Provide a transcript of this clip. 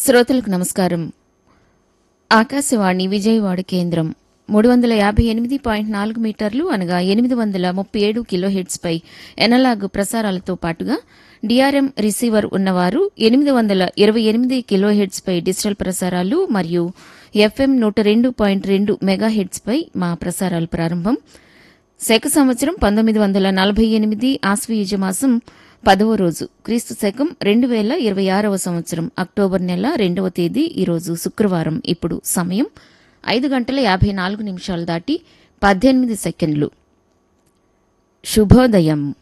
శ్రోతలకు నమస్కారం ఆకాశవాణి విజయవాడ కేంద్రం మూడు వందల యాభై ఎనిమిది పాయింట్ నాలుగు మీటర్లు అనగా ఎనిమిది వందల ముప్పై ఏడు కిలోహెడ్స్ పై ఎనలాగ్ ప్రసారాలతో పాటుగా డిఆర్ఎం రిసీవర్ ఉన్నవారు ఎనిమిది వందల ఇరవై ఎనిమిది కిలోహెడ్స్ పై డిజిటల్ ప్రసారాలు మరియు ఎఫ్ఎం నూట రెండు పాయింట్ రెండు మెగాహెడ్స్ పై మా ప్రసారాలు ప్రారంభం శక సంవత్సరం పంతొమ్మిది వందల నలభై ఎనిమిది ఆశ్వయుజ మాసం పదవ రోజు క్రీస్తు శకం రెండు వేల ఇరవై ఆరవ సంవత్సరం అక్టోబర్ నెల రెండవ తేదీ ఈరోజు శుక్రవారం ఇప్పుడు సమయం ఐదు గంటల యాభై నాలుగు నిమిషాలు దాటి పద్దెనిమిది సెకండ్లు శుభోదయం